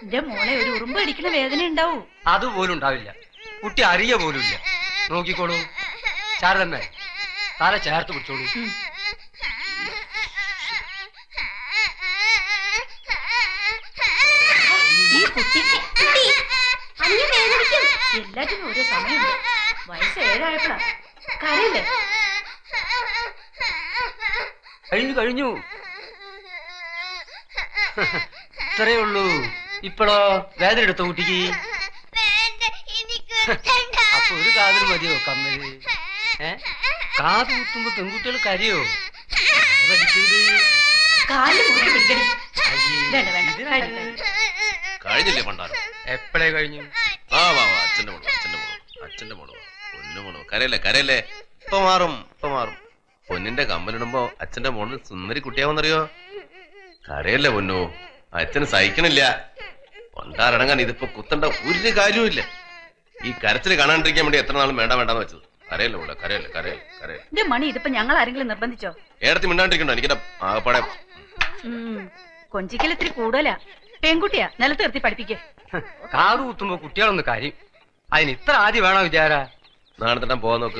എന്റെ മോളെ ഒരു ഉറുമ്പ് അടിക്കണ വേദന ഉണ്ടാവൂ അതുപോലും ഉണ്ടാവില്ല കുട്ടി അറിയ പോലും ഇല്ല നോക്കിക്കോളൂ ശാരദമ്മേ തല ചേർത്ത് പിടിച്ചോളൂ ഈ കുട്ടിക്ക് എല്ലാത്തിനും ഓരോ സമയമുണ്ട് വയസ്സ് ഏഴായപ്പോഴാ കരയില്ലേ കഴിഞ്ഞു കഴിഞ്ഞു ഇത്രേ ഉള്ളൂ ഇപ്പോഴോ വേദന എടുത്തോ കുട്ടിക്ക് അപ്പൊ ഒരു കാതിൽ മതിയോ കമ്മല് ഏ കാത് കുത്തുമ്പോ പെൺകുട്ടികൾ കരയോ അത് പഠിക്കരുത്. കാലിൽ മുറുക്കി പിടിക്കടി അയ്യേ, വേണ്ട, വേണ്ട, ഇത് വേണ്ട. നല്ലത്. കഴിഞ്ഞില്ലേ പണ്ടാരം എപ്പോഴേ കഴിഞ്ഞു ആ വാ വാ അച്ഛന്റെ മോള് അച്ഛന്റെ മോള് അച്ഛന്റെ മോള് വാ. പൊന്നു മോള് കരയല്ലേ കരയല്ലേ ഇപ്പൊ മാറും ഇപ്പൊ മാറും പൊന്നിന്റെ കമ്മലിടുമ്പോ അച്ഛന്റെ മോള് സുന്ദരി കുട്ടിയാവുന്നറിയോ കരയല്ലേ പൊന്നു അച്ഛന് സഹിക്കണില്ല പൊണ്ടാരടങ്ങാൻ ഇതിപ്പോ കുത്തണ്ട ഒരു കാര്യവുമില്ല ഈ കരച്ചില് കാണാണ്ടിരിക്കാൻ വേണ്ടി എത്ര നാളും വേണ്ട വേണ്ടാന്ന് വെച്ചത് കരയല്ലേ മോളെ കരയല്ലേ കരയല്ലേ കരയല്ലേ എന്റെ മണി ഇതിപ്പോ ഞങ്ങൾ ആരെങ്കിലും നിർബന്ധിച്ചോ ഏടത്തി മിണ്ടാണ്ടിരിക്കണ്ടോ എനിക്കിടെ ആകപ്പാടെ ഉം. കൊഞ്ചിക്കൽ ഇത്തിരി കൂടുതലാ പെൺകുട്ടിയാ നിലത്ത് നിർത്തി പഠിപ്പിക്കേ കാത് കുത്തുമ്പോ കുട്ടികളൊന്ന് കരയും അതിന് ഇത്ര ആദ്യം വേണോ വിചാര നാളെ തന്നെ പോവാൻ നോക്ക്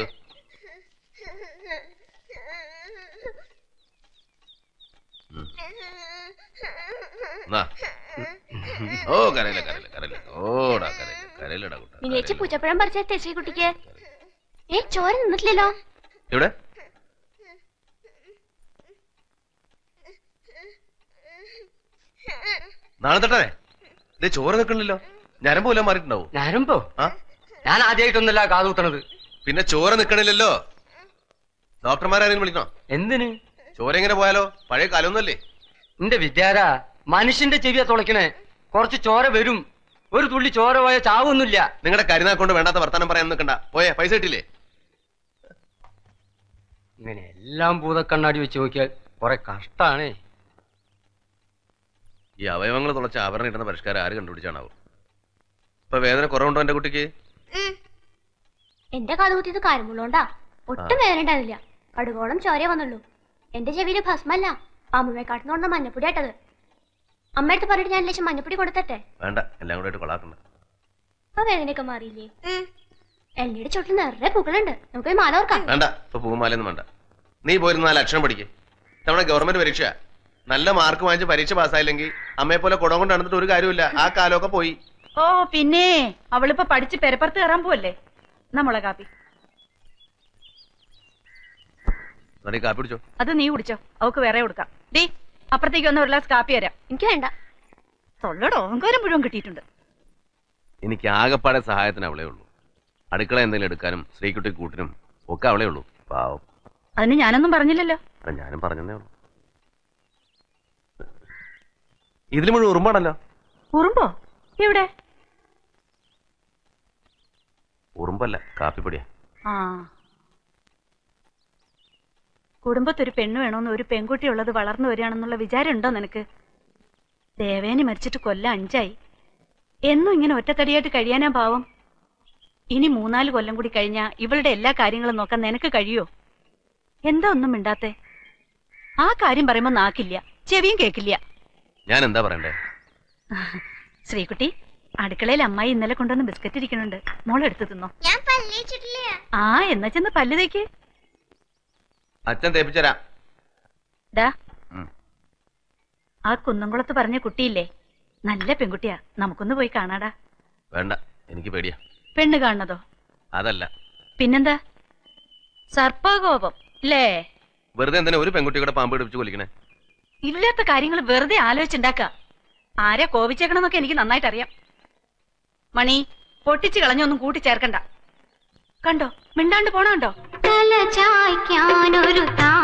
ഉം. എന്നാ. ഓ കരയില്ല കരയില്ല കരയില്ല ഓടാ കരയില്ല കരയില്ലടാ കുട്ടാ മിനിയേച്ചി കരയില്ല. പൂച്ചപ്പഴം പറിച്ച തെച്ചി കുട്ടിക്ക് ഏ ചോര നിന്നിട്ടില്ലല്ലോ എവിടെ നാളെ തട്ടേ ഇത് ചോറ് നിൽക്കണില്ലല്ലോ ഞരമ്പ് പോലും മാറിയിട്ടുണ്ടാവും ഞാനുമ്പോ ആ ഞാൻ ആദ്യമായിട്ടൊന്നല്ല കാത് കുത്തണത് പിന്നെ ചോര നിൽക്കണില്ലല്ലോ ഡോക്ടർമാരാരെങ്കിലും വിളിക്കണോ എന്തിന് ചോര എങ്ങനെ പോയാലോ പഴയ കാലമൊന്നുമല്ലേ നിന്റെ വിദ്യാര മനുഷ്യന്റെ ചെവിയാ തുളയ്ക്കണേ കുറച്ച് ചോര വരും ഒരു തുള്ളി ചോര പോയ ചാവൊന്നുമില്ല നിങ്ങളുടെ കരുനാക്കൊണ്ട് വേണ്ടാത്ത വർത്താനം പറയാൻ നിൽക്കണ്ട പോയേ പൈസ കിട്ടില്ലേ ഇങ്ങനെ എല്ലാം ഭൂതക്കണ്ണാടി വെച്ച് നോക്കിയാൽ കുറെ കഷ്ടാണേ ഈ അവയവങ്ങൾ തുളച്ച ആഭരണം ഇടുന്ന പരിഷ്കാരം ആര് കണ്ടുപിടിച്ചാണാവും ഇപ്പൊ വേദന കുറവുണ്ടോ എന്റെ കുട്ടിക്ക് എന്റെ കാത് കുത്തിയത് കാരമുള്ളോണ്ടാ ഒട്ടും വേദന ഉണ്ടാവില്ല കടുകോളം ചോര വന്നുള്ളൂ എന്റെ ചെവിയില് ഭസ്മല്ല അമ്മുമ്മയെക്കാട്ടിന്ന് കൊണ്ട് മഞ്ഞപ്പൊടി ആട്ടത് അമ്മയടുത്ത് പറഞ്ഞിട്ട് ഞാൻ ലക്ഷം മഞ്ഞപ്പൊടി കൊടുത്തട്ടെ വേണ്ട എല്ലാം കൂടെ ആയിട്ട് കൊളാക്കണ്ട അപ്പൊ വേദനയൊക്കെ മാറിയില്ലേ എണ്ണയുടെ ചുട്ടിൽ നിറയെ പൂക്കളുണ്ട് നമുക്ക് പോയി മാല ഓർക്കാം വേണ്ട ഇപ്പൊ പൂമാലയൊന്നും വേണ്ട നീ പോയിരുന്ന നാല് അക്ഷരം പഠിക്ക് നമ്മുടെ ഗവൺമെന്റ് പരീക്ഷ നല്ല മാർക്ക് വാങ്ങിച്ച് പരീക്ഷ പാസ്സായില്ലെങ്കിൽ അമ്മയെ പോലെ കുടം കൊണ്ട് നടന്നിട്ട് ഒരു കാര്യമില്ല ആ കാലമൊക്കെ പോയി ഓ പിന്നെ അവളിപ്പോ പഠിച്ച് പെരപ്പുറത്ത് കയറാൻ പോവല്ലേ നമ്മളെ കാപ്പി എന്നിട്ട് ഈ കാപ്പി പിടിച്ചോ അത് നീ കുടിച്ചോ അവക്ക് വേറെ കൊടുക്കാം ഡീ അപ്പുറത്തേക്ക് വന്ന ഒരു ഗ്ലാസ് കാപ്പി തരാം എനിക്ക് വേണ്ട തൊള്ളയുടെ ഓങ്കാരം മുഴുവൻ കിട്ടിയിട്ടുണ്ട് എനിക്ക് ആകപ്പാടെ സഹായത്തിന് അവളേ ഉള്ളൂ അടുക്കള എന്തെങ്കിലും എടുക്കാനും ശ്രീകുട്ടി കൂട്ടിനും ഒക്കെ അവളേ ഉള്ളൂ പാവം അതിന് ഞാനൊന്നും പറഞ്ഞില്ലല്ലോ അത് ഞാനും പറഞ്ഞതേ ഉള്ളൂ ഇതിൽ മുഴുവൻ ഉറുമ്പാണല്ലോ ഉറുമ്പോ എവിടെ ഉറുമ്പല്ല കാപ്പിപ്പൊടിയാ ആ കുടുംബത്തൊരു പെണ്ണ് വേണമെന്ന് ഒരു പെൺകുട്ടി ഉള്ളത് വളർന്നു വരികയാണെന്നുള്ള വിചാരം ഉണ്ടോ നിനക്ക് ദേവേനി മരിച്ചിട്ട് കൊല്ലം അഞ്ചായി എന്നും ഇങ്ങനെ ഒറ്റത്തടിയായിട്ട് കഴിയാനാ പാവം ഇനി മൂന്നാല് കൊല്ലം കൂടി കഴിഞ്ഞാ ഇവളുടെ എല്ലാ കാര്യങ്ങളും നോക്കാൻ നിനക്ക് കഴിയോ എന്താ ഒന്നും മിണ്ടാത്തെ ആ കാര്യം പറയുമ്പോ നാക്കില്ല ചെവിയും കേക്കില്ല ഞാൻ എന്താ പറയണ്ടേ ശ്രീകുട്ടി അടുക്കളയിൽ അമ്മായി ഇന്നലെ കൊണ്ടുവന്ന് ബിസ്ക്കറ്റ് ഇരിക്കുന്നുണ്ട് മോളെടുത്ത് തിന്നോ ഞാൻ പല്ലിച്ചിട്ടില്ല ആ എന്നാ ചെന്ന് പല്ല് തേക്ക് അച്ഛൻ തേപ്പിച്ചരാം ഡാ ഉം. ആ കുന്നംകുളത്ത് പറഞ്ഞ കുട്ടിയില്ലേ നല്ല പെൺകുട്ടിയാ നമുക്കൊന്ന് പോയി കാണാടാ വേണ്ട എനിക്ക് പേടിയാ പെണ്ണ് കാണുന്നതോ അതല്ല പിന്നെന്താ സർപ്പകോപം അല്ലേ വെറുതെ എന്തിനാ ഒരു പെൺകുട്ടി കൂടെ പാമ്പ് പിടിപ്പിച്ച് കൊല്ലിക്കണേ ഇല്ലാത്ത കാര്യങ്ങൾ വെറുതെ ആലോചിച്ചുണ്ടാക്ക ആരെ കോപിച്ചേക്കണമെന്നൊക്കെ എനിക്ക് നന്നായിട്ട് അറിയാം മണി പൊട്ടിച്ച് കളഞ്ഞൊന്നും കൂട്ടിച്ചേർക്കണ്ട കണ്ടോ മിണ്ടാണ്ട് പോണോ തല ചായ്ക്കാനൊരു താ